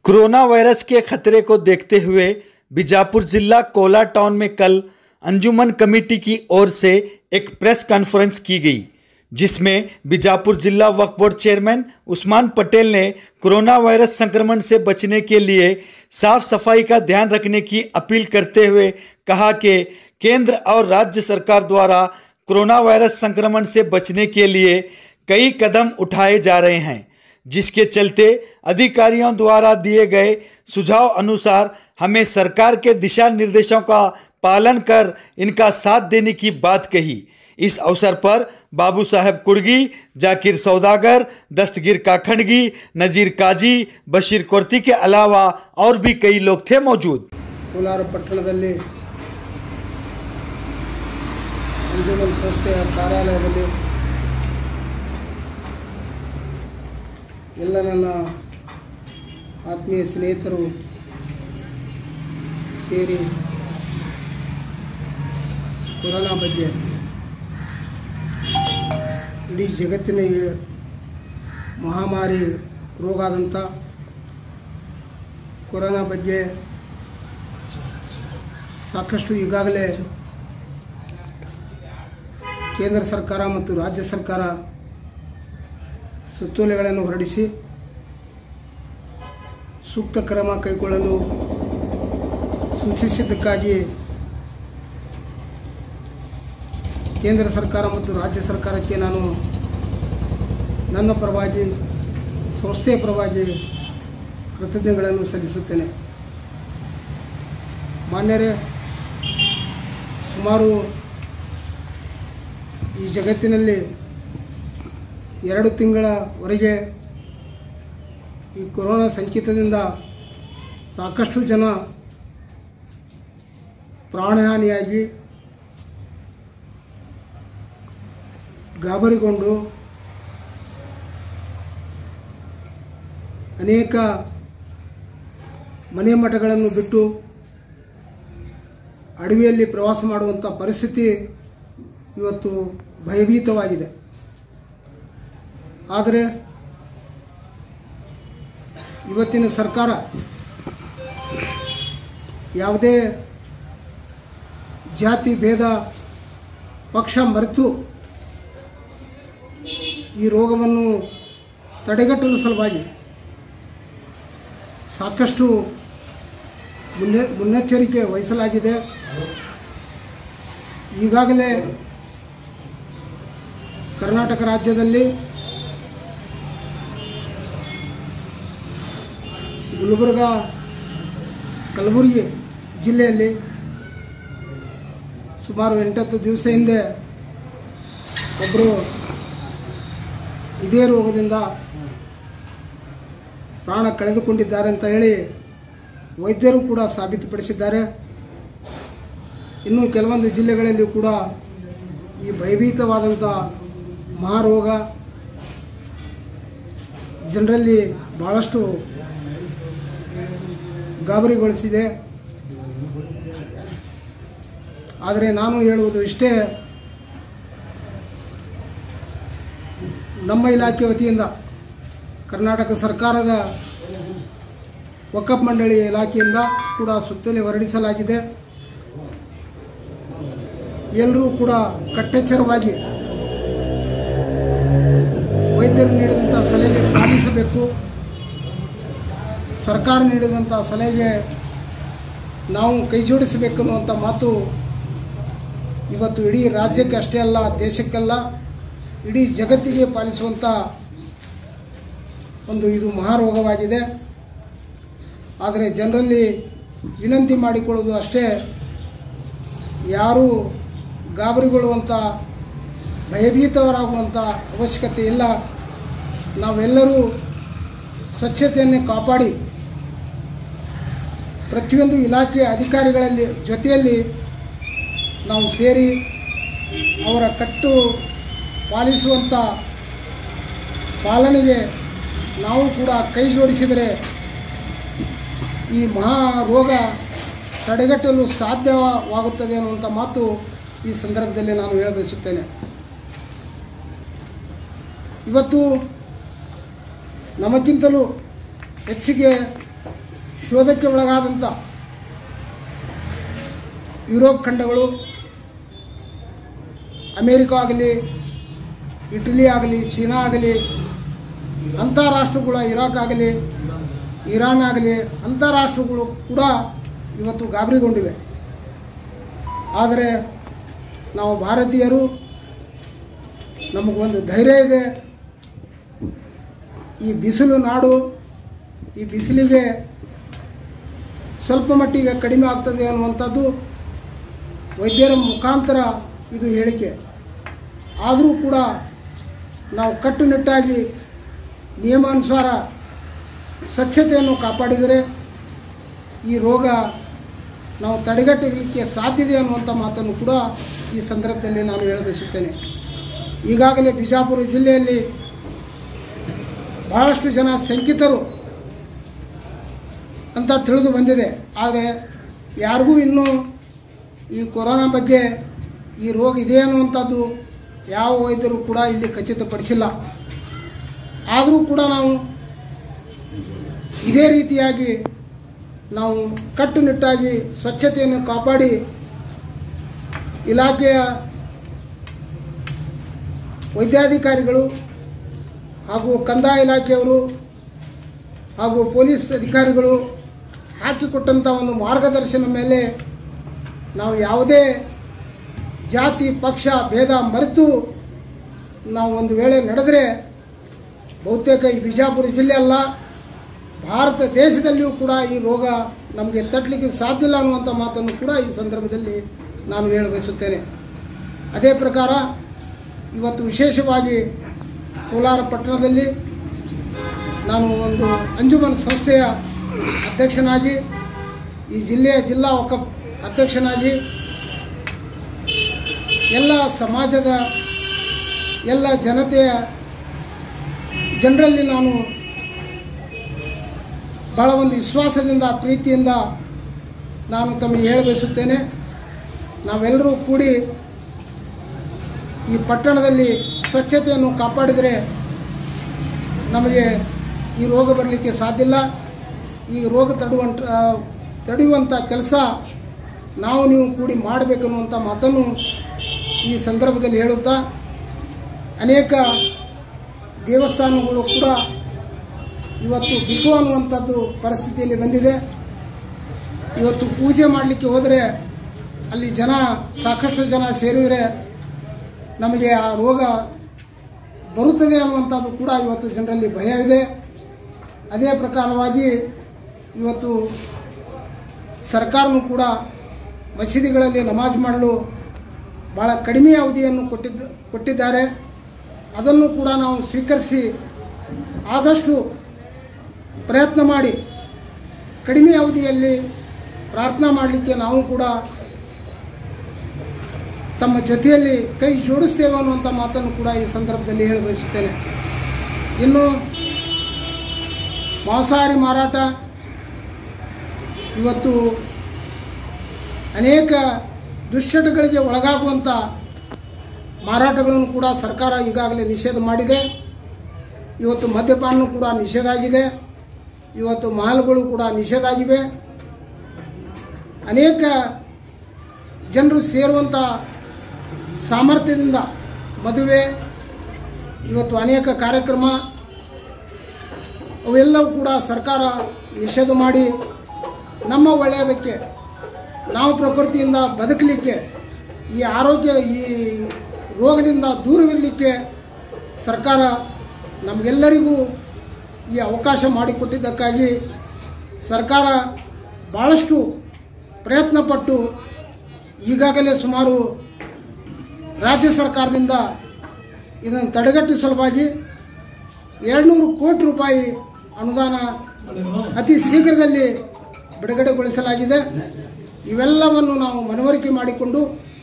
corona virus के खतरे को देखते हुए बीजापुर जिला कोला टाउन में कल अंजुमन कमेटी की ओर से एक प्रेस कॉन्फ्रेंस की गई जिसमें बीजापुर जिला वक्फ बोर्ड चेयरमैन उस्मान पटेल ने कोरोना वायरस संक्रमण से बचने के लिए साफ सफाई का ध्यान रखने की अपील करते हुए कहा कि केंद्र और राज्य सरकार द्वारा कोरोना वायरस संक्रमण से बचने के लिए कई कदम उठाए जा रहे हैं जिसके चलते अधिकारियों द्वारा दिए गए सुझाव अनुसार हमें सरकार के दिशा निर्देशों का पालन कर इनका साथ देने की बात कही इस अवसर पर बाबू साहेब कुड़गी जाकिर सौदागर दस्तगीर काखंडगी नजीर काजी बशीर कुर्ती के अलावा और भी कई लोग थे मौजूद ಕೋಲಾರ ಪಟ್ಟಣದಲ್ಲಿ ಅಂಜುಮನ್ ಸಂಸ್ಥೆಯ ಕಾರ್ಯಾಲಯದಲ್ಲಿ ಎಲ್ಲ ನನ್ನ ಆತ್ಮೀಯ ಸ್ನೇಹಿತರು ಸೇರಿ ಕೊರೋನಾ ಬಗ್ಗೆ ಇಡೀ ಜಗತ್ತಿನಿಗೆ ಮಹಾಮಾರಿ ರೋಗ ಆದಂಥ ಕೊರೋನಾ ಬಗ್ಗೆ ಸಾಕಷ್ಟು ಈಗಾಗಲೇ ಕೇಂದ್ರ ಸರ್ಕಾರ ಮತ್ತು ರಾಜ್ಯ ಸರ್ಕಾರ ಸುತ್ತೋಲೆಗಳನ್ನು ಹೊರಡಿಸಿ ಸೂಕ್ತ ಕ್ರಮ ಕೈಗೊಳ್ಳಲು ಸೂಚಿಸಿದ್ದಕ್ಕಾಗಿ ಕೇಂದ್ರ ಸರ್ಕಾರ ಮತ್ತು ರಾಜ್ಯ ಸರ್ಕಾರಕ್ಕೆ ನಾನು ನನ್ನ ಪರವಾಗಿ ಸಂಸ್ಥೆಯ ಪರವಾಗಿ ಕೃತಜ್ಞತೆಗಳನ್ನು ಸಲ್ಲಿಸುತ್ತೇನೆ ಮಾನ್ಯರೇ ಸುಮಾರು ಈ ಜಗತ್ತಿನಲ್ಲಿ ಎರಡು ತಿಂಗಳವರೆಗೆ ಈ ಕೊರೋನಾ ಸಂಚಿತದಿಂದ ಸಾಕಷ್ಟು ಜನ ಪ್ರಾಣಹಾನಿಯಾಗಿ ಗಾಬರಿಗೊಂಡು ಅನೇಕ ಮನೆ ಮಠಗಳನ್ನು ಬಿಟ್ಟು ಅಡವಿಯಲ್ಲಿ ಪ್ರವಾಸ ಮಾಡುವಂಥ ಪರಿಸ್ಥಿತಿ ಇವತ್ತು ಭಯಭೀತವಾಗಿದೆ ಆದರೆ ಇವತ್ತಿನ ಸರ್ಕಾರ ಯಾವುದೇ ಜಾತಿ ಭೇದ ಪಕ್ಷ ಮರೆತು ಈ ರೋಗವನ್ನು ತಡೆಗಟ್ಟಲು ಸಲುವಾಗಿ ಸಾಕಷ್ಟು ಮುನ್ನೆ ಮುನ್ನೆಚ್ಚರಿಕೆ ವಹಿಸಲಾಗಿದೆ ಈಗಾಗಲೇ ಕರ್ನಾಟಕ ರಾಜ್ಯದಲ್ಲಿ ಗುಲ್ಬರ್ಗ ಕಲಬುರಗಿ ಜಿಲ್ಲೆಯಲ್ಲಿ ಸುಮಾರು ಎಂಟತ್ತು ದಿವಸ ಹಿಂದೆ ಒಬ್ಬರು ಇದೇ ರೋಗದಿಂದ ಪ್ರಾಣ ಕಳೆದುಕೊಂಡಿದ್ದಾರೆ ಅಂತ ಹೇಳಿ ವೈದ್ಯರು ಕೂಡ ಸಾಬೀತುಪಡಿಸಿದ್ದಾರೆ ಇನ್ನು ಕೆಲವೊಂದು ಜಿಲ್ಲೆಗಳಲ್ಲಿ ಕೂಡ ಈ ಭಯಭೀತವಾದಂಥ ಮಹಾರೋಗ ಜನರಲ್ಲಿ ಬಹಳಷ್ಟು ಗಾಬರಿಗೊಳಿಸಿದೆ ಆದರೆ ನಾನು ಹೇಳುವುದು ಇಷ್ಟೇ ನಮ್ಮ ಇಲಾಖೆ ವತಿಯಿಂದ ಕರ್ನಾಟಕ ಸರ್ಕಾರದ ವಕಫ್ ಮಂಡಳಿ ಇಲಾಖೆಯಿಂದ ಕೂಡ ಸುತ್ತಲೇ ಹೊರಡಿಸಲಾಗಿದೆ ಎಲ್ಲರೂ ಕೂಡ ಕಟ್ಟೆಚ್ಚರವಾಗಿ ವೈದ್ಯರು ನೀಡಿದಂಥ ಸಲಹೆಗೆ ಪಾಲಿಸಬೇಕು ಸರ್ಕಾರ ನೀಡಿದಂಥ ಸಲಹೆಗೆ ನಾವು ಕೈ ಜೋಡಿಸಬೇಕು ಅನ್ನುವಂಥ ಮಾತು ಇವತ್ತು ಇಡೀ ರಾಜ್ಯಕ್ಕೆ ಅಷ್ಟೇ ಅಲ್ಲ ದೇಶಕ್ಕೆಲ್ಲ ಇಡೀ ಜಗತ್ತಿಗೆ ಪಾಲಿಸುವಂಥ ಒಂದು ಇದು ಮಹಾರೋಗವಾಗಿದೆ ಆದರೆ ಜನರಲ್ಲಿ ವಿನಂತಿ ಮಾಡಿಕೊಳ್ಳೋದು ಅಷ್ಟೇ ಯಾರೂ ಗಾಬರಿಗೊಳ್ಳುವಂಥ ಭಯಭೀತವರಾಗುವಂಥ ಅವಶ್ಯಕತೆ ಇಲ್ಲ ನಾವೆಲ್ಲರೂ ಸ್ವಚ್ಛತೆಯನ್ನು ಕಾಪಾಡಿ ಪ್ರತಿಯೊಂದು ಇಲಾಖೆಯ ಅಧಿಕಾರಿಗಳಲ್ಲಿ ಜೊತೆಯಲ್ಲಿ ನಾವು ಸೇರಿ ಅವರ ಕಟ್ಟು ಪಾಲಿಸುವಂಥ ಪಾಲನೆಗೆ ನಾವು ಕೂಡ ಕೈ ಜೋಡಿಸಿದರೆ ಈ ಮಹಾ ರೋಗ ತಡೆಗಟ್ಟಲು ಸಾಧ್ಯವಾಗುತ್ತದೆ ಅನ್ನುವಂಥ ಮಾತು ಈ ಸಂದರ್ಭದಲ್ಲಿ ನಾನು ಹೇಳಬಯಸುತ್ತೇನೆ ಇವತ್ತು ನಮಗಿಂತಲೂ ಹೆಚ್ಚಿಗೆ ಶೋಧಕ್ಕೆ ಒಳಗಾದಂಥ ಯುರೋಪ್ ಖಂಡಗಳು ಅಮೇರಿಕ ಆಗಲಿ ಇಟಲಿ ಆಗಲಿ ಚೀನಾ ಆಗಲಿ ಅಂತಾರಾಷ್ಟ್ರಗಳ ಇರಾಕ್ ಆಗಲಿ ಇರಾನ್ ಆಗಲಿ ಅಂತಾರಾಷ್ಟ್ರಗಳು ಕೂಡ ಇವತ್ತು ಗಾಬರಿಗೊಂಡಿವೆ ಆದರೆ ನಾವು ಭಾರತೀಯರು ನಮಗೊಂದು ಧೈರ್ಯ ಇದೆ ಈ ಬಿಸಿಲು ನಾಡು ಈ ಬಿಸಿಲಿಗೆ ಸ್ವಲ್ಪ ಮಟ್ಟಿಗೆ ಕಡಿಮೆ ಆಗ್ತದೆ ಅನ್ನುವಂಥದ್ದು ವೈದ್ಯರ ಮುಖಾಂತರ ಇದು ಹೇಳಿಕೆ ಆದರೂ ಕೂಡ ನಾವು ಕಟ್ಟುನಿಟ್ಟಾಗಿ ನಿಯಮಾನುಸಾರ ಸ್ವಚ್ಛತೆಯನ್ನು ಕಾಪಾಡಿದರೆ ಈ ರೋಗ ನಾವು ತಡೆಗಟ್ಟಲಿಕ್ಕೆ ಸಾಧ್ಯತೆ ಅನ್ನುವಂಥ ಮಾತನ್ನು ಕೂಡ ಈ ಸಂದರ್ಭದಲ್ಲಿ ನಾನು ಹೇಳಬಯಸುತ್ತೇನೆ ಈಗಾಗಲೇ ಬಿಜಾಪುರ ಜಿಲ್ಲೆಯಲ್ಲಿ ಬಹಳಷ್ಟು ಜನ ಶಂಕಿತರು ಅಂತ ತಿಳಿದು ಬಂದಿದೆ ಆದರೆ ಯಾರಿಗೂ ಇನ್ನೂ ಈ ಕೊರೋನಾ ಬಗ್ಗೆ ಈ ರೋಗ ಇದೆ ಅನ್ನುವಂಥದ್ದು ಯಾವ ವೈದ್ಯರು ಕೂಡ ಇಲ್ಲಿ ಖಚಿತಪಡಿಸಿಲ್ಲ ಆದರೂ ಕೂಡ ನಾವು ಇದೇ ರೀತಿಯಾಗಿ ನಾವು ಕಟ್ಟುನಿಟ್ಟಾಗಿ ಸ್ವಚ್ಛತೆಯನ್ನು ಕಾಪಾಡಿ ಇಲಾಖೆಯ ವೈದ್ಯಾಧಿಕಾರಿಗಳು ಹಾಗೂ ಕಂದಾಯ ಇಲಾಖೆಯವರು ಹಾಗೂ ಪೊಲೀಸ್ ಅಧಿಕಾರಿಗಳು ಹಾಕಿಕೊಟ್ಟಂಥ ಒಂದು ಮಾರ್ಗದರ್ಶನ ಮೇಲೆ ನಾವು ಯಾವುದೇ ಜಾತಿ ಪಕ್ಷ ಭೇದ ಮರೆತು ನಾವು ಒಂದು ವೇಳೆ ನಡೆದರೆ ಬಹುತೇಕ ಈ ಬಿಜಾಪುರ ಜಿಲ್ಲೆ ಅಲ್ಲ ಭಾರತ ದೇಶದಲ್ಲಿಯೂ ಕೂಡ ಈ ರೋಗ ನಮಗೆ ತಟ್ಟಲಿಕ್ಕೆ ಸಾಧ್ಯ ಇಲ್ಲ ಅನ್ನುವಂಥ ಮಾತನ್ನು ಕೂಡ ಈ ಸಂದರ್ಭದಲ್ಲಿ ನಾನು ಹೇಳ ಬಯಸುತ್ತೇನೆ ಅದೇ ಪ್ರಕಾರ ಇವತ್ತು ವಿಶೇಷವಾಗಿ ಕೋಲಾರ ಪಟ್ಟಣದಲ್ಲಿ ನಾನು ಒಂದು ಅಂಜುಮನ್ ಸಂಸ್ಥೆಯ ಅಧ್ಯಕ್ಷನಾಗಿ ಈ ಜಿಲ್ಲೆಯ ಜಿಲ್ಲಾ ವಕಫ್ ಅಧ್ಯಕ್ಷನಾಗಿ ಎಲ್ಲ ಸಮಾಜದ ಎಲ್ಲ ಜನತೆಯ ಜನರಲ್ಲಿ ನಾನು ಭಾಳ ಒಂದು ವಿಶ್ವಾಸದಿಂದ ಪ್ರೀತಿಯಿಂದ ನಾನು ತಮಗೆ ಹೇಳಬಯಸುತ್ತೇನೆ ನಾವೆಲ್ಲರೂ ಕೂಡಿ ಈ ಪಟ್ಟಣದಲ್ಲಿ ಸ್ವಚ್ಛತೆಯನ್ನು ಕಾಪಾಡಿದರೆ ನಮಗೆ ಈ ರೋಗ ಬರಲಿಕ್ಕೆ ಸಾಧ್ಯ ಇಲ್ಲ ಈ ರೋಗ ತಡುವಂತ ತಡೆಯುವಂಥ ಕೆಲಸ ನಾವು ನೀವು ಕೂಡಿ ಮಾಡಬೇಕನ್ನುವಂಥ ಮಾತನ್ನು ಈ ಸಂದರ್ಭದಲ್ಲಿ ಹೇಳುತ್ತಾ ಅನೇಕ ದೇವಸ್ಥಾನಗಳು ಕೂಡ ಇವತ್ತು ಬಿಟ್ಟು ಅನ್ನುವಂಥದ್ದು ಪರಿಸ್ಥಿತಿಯಲ್ಲಿ ಬಂದಿದೆ ಇವತ್ತು ಪೂಜೆ ಮಾಡಲಿಕ್ಕೆ ಹೋದರೆ ಅಲ್ಲಿ ಜನ ಸಾಕಷ್ಟು ಜನ ಸೇರಿದರೆ ನಮಗೆ ಆ ರೋಗ ಬರುತ್ತದೆ ಅನ್ನುವಂಥದ್ದು ಕೂಡ ಇವತ್ತು ಜನರಲ್ಲಿ ಭಯವಿದೆ ಅದೇ ಪ್ರಕಾರವಾಗಿ ಇವತ್ತು ಸರ್ಕಾರನೂ ಕೂಡ ಮಸೀದಿಗಳಲ್ಲಿ ನಮಾಜ್ ಮಾಡಲು ಭಾಳ ಕಡಿಮೆ ಅವಧಿಯನ್ನು ಕೊಟ್ಟಿದ್ದ ಕೊಟ್ಟಿದ್ದಾರೆ ಅದನ್ನು ಕೂಡ ನಾವು ಸ್ವೀಕರಿಸಿ ಆದಷ್ಟು ಪ್ರಯತ್ನ ಮಾಡಿ ಕಡಿಮೆ ಅವಧಿಯಲ್ಲಿ ಪ್ರಾರ್ಥನಾ ಮಾಡಲಿಕ್ಕೆ ನಾವು ಕೂಡ ತಮ್ಮ ಜೊತೆಯಲ್ಲಿ ಕೈ ಜೋಡಿಸ್ತೇವೆ ಅನ್ನುವಂಥ ಮಾತನ್ನು ಕೂಡ ಈ ಸಂದರ್ಭದಲ್ಲಿ ಹೇಳ ಬಯಸುತ್ತೇನೆ ಇನ್ನು ಮಾಂಸಾಹಾರಿ ಮಾರಾಟ ಇವತ್ತು ಅನೇಕ ದುಶ್ಚಟಗಳಿಗೆ ಒಳಗಾಗುವಂಥ ಮಾರಾಟಗಳನ್ನು ಕೂಡ ಸರ್ಕಾರ ಈಗಾಗಲೇ ನಿಷೇಧ ಮಾಡಿದೆ ಇವತ್ತು ಮದ್ಯಪಾನ ಕೂಡ ನಿಷೇಧ ಆಗಿದೆ ಇವತ್ತು ಮಾಲ್ಗಳು ಕೂಡ ನಿಷೇಧ ಆಗಿವೆ ಅನೇಕ ಜನರು ಸೇರುವಂಥ ಸಾಮರ್ಥ್ಯದಿಂದ ಮದುವೆ ಇವತ್ತು ಅನೇಕ ಕಾರ್ಯಕ್ರಮ ಅವೆಲ್ಲವೂ ಕೂಡ ಸರ್ಕಾರ ನಿಷೇಧ ಮಾಡಿ ನಮ್ಮ ಒಳ್ಳೆಯದಕ್ಕೆ ನಾವು ಪ್ರಕೃತಿಯಿಂದ ಬದುಕಲಿಕ್ಕೆ ಈ ಆರೋಗ್ಯ ಈ ರೋಗದಿಂದ ದೂರವಿರಲಿಕ್ಕೆ ಸರ್ಕಾರ ನಮಗೆಲ್ಲರಿಗೂ ಈ ಅವಕಾಶ ಮಾಡಿಕೊಟ್ಟಿದ್ದಕ್ಕಾಗಿ ಸರ್ಕಾರ ಭಾಳಷ್ಟು ಪ್ರಯತ್ನಪಟ್ಟು ಈಗಾಗಲೇ ಸುಮಾರು ರಾಜ್ಯ ಸರ್ಕಾರದಿಂದ ಇದನ್ನು ತಡೆಗಟ್ಟುವ ಸಲುವಾಗಿ ಏಳ್ನೂರು ಕೋಟಿ ರೂಪಾಯಿ ಅನುದಾನ ಅತಿ ಶೀಘ್ರದಲ್ಲಿ ಬಿಡುಗಡೆಗೊಳಿಸಲಾಗಿದೆ ಇವೆಲ್ಲವನ್ನು ನಾವು ಮನವರಿಕೆ ಮಾಡಿಕೊಂಡು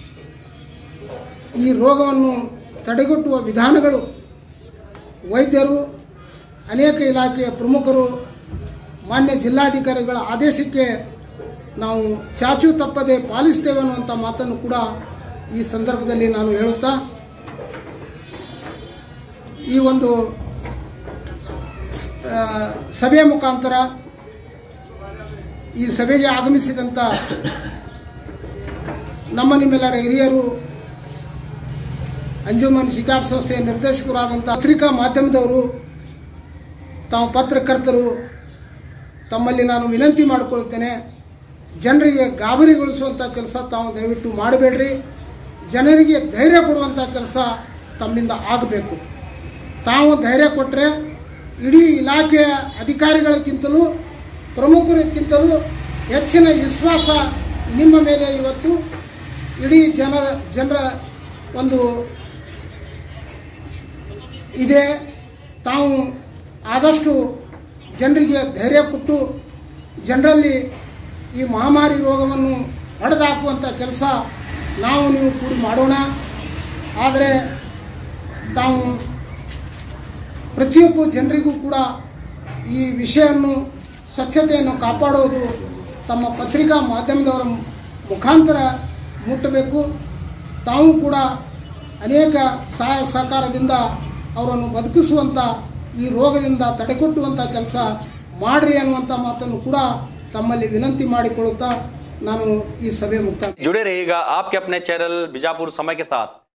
ಈ ರೋಗವನ್ನು ತಡೆಗಟ್ಟುವ ವಿಧಾನಗಳು ವೈದ್ಯರು ಅನೇಕ ಇಲಾಖೆಯ ಪ್ರಮುಖರು ಮಾನ್ಯ ಜಿಲ್ಲಾಧಿಕಾರಿಗಳ ಆದೇಶಕ್ಕೆ ನಾವು ಚಾಚು ತಪ್ಪದೆ ಪಾಲಿಸ್ತೇವೆ ಅನ್ನುವಂಥ ಮಾತನ್ನು ಕೂಡ ಈ ಸಂದರ್ಭದಲ್ಲಿ ನಾನು ಹೇಳುತ್ತಾ ಈ ಒಂದು ಆ, ಸಭೆಯ ಮುಖಾಂತರ ಈ ಸಭೆಗೆ ಆಗಮಿಸಿದಂಥ ನಮ್ಮ ನಿಮ್ಮೆಲ್ಲರ ಹಿರಿಯರು ಅಂಜುಮನ್ ಶಿಕಾಬ್ ಸಂಸ್ಥೆಯ ನಿರ್ದೇಶಕರಾದಂಥ ಪತ್ರಿಕಾ ಮಾಧ್ಯಮದವರು ತಾವು ಪತ್ರಕರ್ತರು ತಮ್ಮಲ್ಲಿ ನಾನು ವಿನಂತಿ ಮಾಡಿಕೊಳ್ತೇನೆ ಜನರಿಗೆ ಗಾಬರಿಗೊಳಿಸುವಂಥ ಕೆಲಸ ತಾವು ದಯವಿಟ್ಟು ಮಾಡಬೇಡ್ರಿ ಜನರಿಗೆ ಧೈರ್ಯ ಕೊಡುವಂಥ ಕೆಲಸ ತಮ್ಮಿಂದ ಆಗಬೇಕು ತಾವು ಧೈರ್ಯ ಕೊಟ್ಟರೆ ಇಡೀ ಇಲಾಖೆಯ ಅಧಿಕಾರಿಗಳಿಗಿಂತಲೂ ಪ್ರಮುಖರಿಗಿಂತಲೂ ಹೆಚ್ಚಿನ ವಿಶ್ವಾಸ ನಿಮ್ಮ ಮೇಲೆ ಇವತ್ತು ಇಡೀ ಜನರ ಜನರ ಒಂದು ಇದೆ ತಾವು ಆದಷ್ಟು ಜನರಿಗೆ ಧೈರ್ಯ ಕೊಟ್ಟು ಜನರಲ್ಲಿ ಈ ಮಹಾಮಾರಿ ರೋಗವನ್ನು ಹೊಡೆದಾಕುವಂಥ ಕೆಲಸ ನಾವು ನೀವು ಕೂಡಿ ಮಾಡೋಣ ಆದರೆ ತಾವು ಪ್ರತಿಯೊಬ್ಬ ಜನರಿಗೂ ಕೂಡ ಈ ವಿಷಯವನ್ನು ಸ್ವಚ್ಛತೆಯನ್ನು ಕಾಪಾಡೋದು ತಮ್ಮ ಪತ್ರಿಕಾ ಮಾಧ್ಯಮದವರ ಮುಖಾಂತರ ಮುಟ್ಟಬೇಕು ತಾವು ಕೂಡ ಅನೇಕ ಸಹಾಯ ಸಹಕಾರದಿಂದ ಅವರನ್ನು ಬದುಕಿಸುವಂಥ ಈ ರೋಗದಿಂದ ತಡೆಗಟ್ಟುವಂಥ ಕೆಲಸ ಮಾಡ್ರಿ ಅನ್ನುವಂಥ ಮಾತನ್ನು ಕೂಡ ತಮ್ಮಲ್ಲಿ ವಿನಂತಿ ಮಾಡಿಕೊಳ್ಳುತ್ತಾ ನಾನು ಈ ಸಭೆ ಮುಕ್ತಾಯ जुड़े रहिएगा आपके अपने चैनल बीजापुर समय के साथ